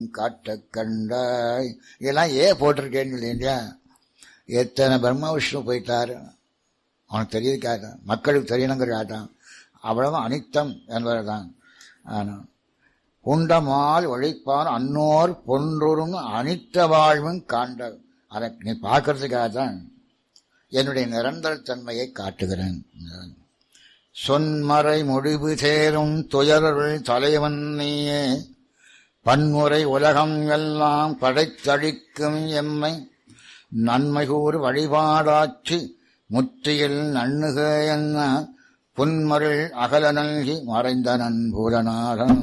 காட்ட கண்டாய் இதெல்லாம் ஏன் போட்டிருக்கேன்னு இல்லையா எத்தனை பிரம்ம விஷ்ணு போயிட்டாரு அவனுக்கு தெரியுதுக்காக மக்களுக்கு தெரியணுங்கிறதான் அவ்வளவு அனித்தம் என்பதுதான் ஆனால் உண்டமால் ஒழிப்பான் அன்னோர் பொன்றுரும் அனித்த வாழ்வும் காண்ட அதை நீ பார்க்கறதுக்காக தான் என்னுடைய நிரந்தர தன்மையை காட்டுகிறேன் சொன்மறை முடிவு சேரும் துயரருள் தலைவன் நீயே பன்முறை உலகம் எல்லாம் படைத்தழிக்கும் எம்மை நன்மைகூர் வழிபாடாட்சி முற்றியில் நண்ணுக என்ன புன்மருள் அகல நல்கி மறைந்த நன்பூரனாரம்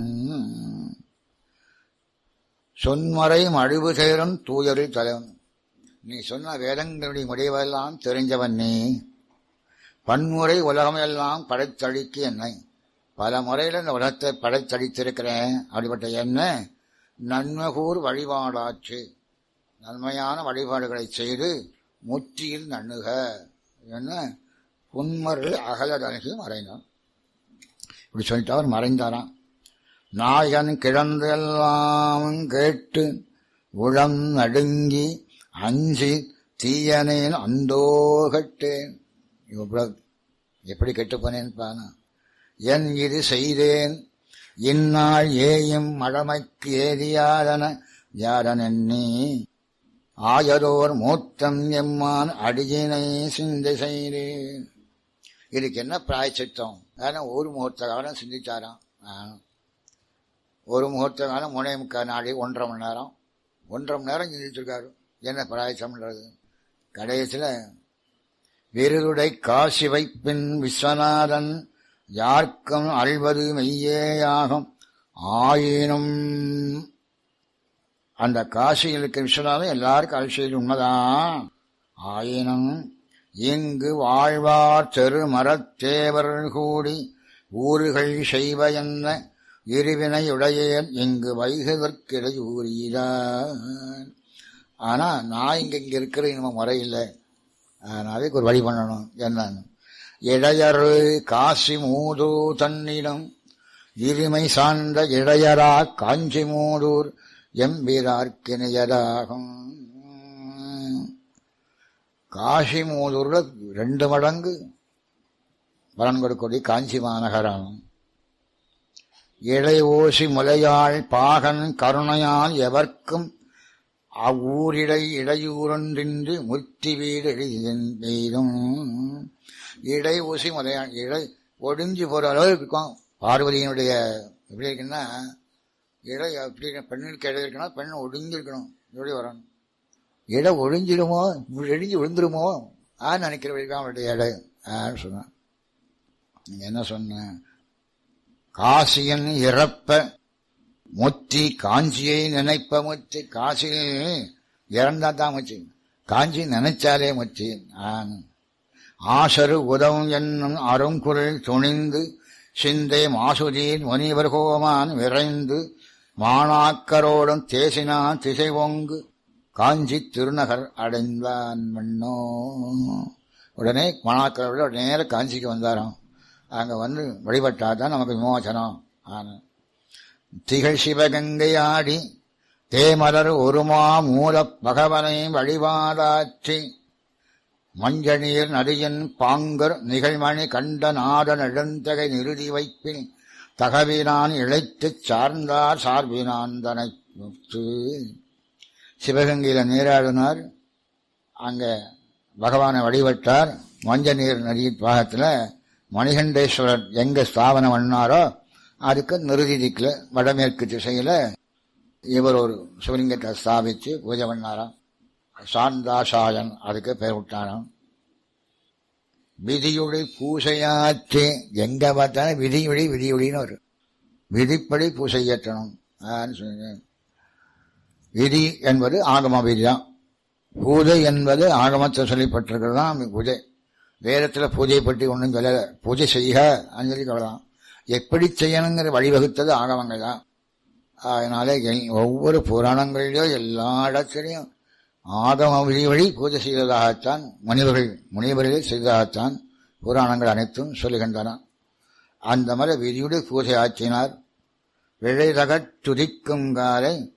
சொன்மறை மழிவு சேரும் தூயரில் தலைவன் நீ சொன்ன வேதங்களுடைய முடிவெல்லாம் தெரிஞ்சவன் நீ பன்முறை உலகம் எல்லாம் படைத்தழிக்கு என்னை பல முறையில் இந்த உலகத்தை படைத்தழித்திருக்கிறேன் அப்படிப்பட்ட என்ன நன்மகூர் வழிபாடாச்சு நன்மையான வழிபாடுகளை செய்து முற்றியில் நண்ணுக என்ன புன்மருள் அகல நல்கி மறைந்தான் இப்படி சொல்லிட்டு அவர் மறைந்தாராம் நாயகன் கிடந்தெல்லாம் கேட்டு உளம் நடுங்கி அஞ்சி தீயனேன் அந்தோ கட்டேன் இவ்வளவு எப்படி கெட்டு போனேன் பானா என் இது செய்தேன் இந்நாள் ஏயும் மழமைக்கு ஏதியாதன யாரன் எண்ணி ஆயதோர் மூத்தம் எம்மான் அடியினை சிந்தை செய்தேன் இதுக்கு என்ன பிராய்ச்சித்தம் ஏன்னா ஒரு முகூர்த்த காலம் சிந்திச்சாராம் ஒரு முகூர்த்த காலம் மூணே முக்கால் நாளை ஒன்றரை மணி நேரம் ஒன்றரை மணி நேரம் சிந்திச்சிருக்காரு என்ன பிராயச்சம்ன்றது கடைசியில் விருதுடை காசி வைப்பின் விஸ்வநாதன் யார்க்கும் அல்வது மெய்யேயாகும் ஆயினும் அந்த காசியில் இருக்க விஸ்வநாதன் எல்லாருக்கும் அல்செய்து உண்மைதான் ஆயினும் இங்கு வாழ்வார் தெரு மரத்தேவர்கள் கூடி ஊறுகள் செய்வ என்ன இருவினையுடையேன் இங்கு வைகுதற்கிடையூறிதான் ஆனா நான் இங்க இங்க இருக்கிற இனிமே முறையில்லை அதுக்கு ஒரு வழி பண்ணணும் என்னன்னு இடையரு காசி மூது தன்னிடம் இருமை சார்ந்த இடையரா காஞ்சி மூதூர் எம்பிரார்க்கிணையராகும் காசி மூதூர்ல ரெண்டு மடங்கு பலன் கொடுக்கக்கூடிய காஞ்சி மாநகரம் இளை ஓசி முலையாள் பாகன் கருணையால் எவர்க்கும் அவ்வூரிடை இடையூறொன்றின்றி முத்தி வீடு எழுதும் இடை ஊசி முறையான் இடை ஒடிஞ்சு போற அளவு இருக்கும் பார்வதியினுடைய எப்படி இருக்குன்னா இடை எப்படி பெண்ணுக்கு இடை இருக்குன்னா பெண் ஒடுங்கி இருக்கணும் எப்படி வரணும் இடை ஒழிஞ்சிடுமோ இடிஞ்சு விழுந்துருமோ ஆ நினைக்கிறவர்களுக்கு அவனுடைய இடை ஆன்னு சொன்னான் நீங்க என்ன சொன்ன காசியன் இறப்ப முத்தி காஞ்சியை நினைப்ப முத்தி காசியில் இறந்தா தான் முத்தி காஞ்சி நினைச்சாலே முத்தி ஆசரு உதவும் என்னும் அருங்குரல் துணிந்து சிந்தை மாசுதீன் முனிவர் கோமான் விரைந்து மாணாக்கரோடும் தேசினான் திசை ஓங்கு காஞ்சி திருநகர் அடைந்தான் மண்ணோ உடனே மாணாக்கரோட நேர காஞ்சிக்கு வந்தாராம் அங்க வந்து வழிபட்டாதான் நமக்கு விமோசனம் ஆன திகழ் சிவகங்கை ஆடி தேமலர் ஒருமா மூல பகவனை வழிபாடாற்றி மஞ்சநீர் நதியின் பாங்கர் நிகழ்மணி கண்ட நாடன் எழுந்தகை நிறுதி வைப்பில் தகவினான் இழைத்துச் சார்ந்தார் சார்பினான் தனை சிவகங்கையில நீராடினார் அங்க பகவானை வழிபட்டார் மஞ்ச நீர் நதி பாகத்தில் மணிகண்டேஸ்வரர் எங்க ஸ்தாபனம் பண்ணாரோ அதுக்கு நிறுதி திக்கில் வடமேற்கு திசையில இவர் ஒரு சிவலிங்கத்தை ஸ்தாபிச்சு பூஜை பண்ணாராம் சாந்தாசாயன் அதுக்கு பெயர் விட்டாராம் விதியுடி பூசையாற்றி எங்க பார்த்தாலும் விதியுடி விதியுடின்னு ஒரு விதிப்படி பூசையற்றணும் சொன்னேன் விதி என்பது ஆகம விதிதான் பூஜை என்பது ஆகமத்தை சொல்லப்பட்டிருக்கிறது தான் பூஜை வேதத்தில் பூஜை பற்றி ஒன்றும் சொல்லல பூஜை செய்க சொல்லி சொல்லலாம் எப்படி செய்யணுங்கிற வழிவகுத்தது ஆகமங்கள் தான் அதனால ஒவ்வொரு புராணங்களிலும் எல்லா இடத்திலையும் ஆகம விதி வழி பூஜை செய்ததாகத்தான் முனிவர்கள் முனிவர்கள் செய்ததாகத்தான் புராணங்கள் அனைத்தும் சொல்லுகின்றன அந்த மாதிரி விதியுடைய பூஜை ஆற்றினார் விழைதகத் துதிக்கும் காலை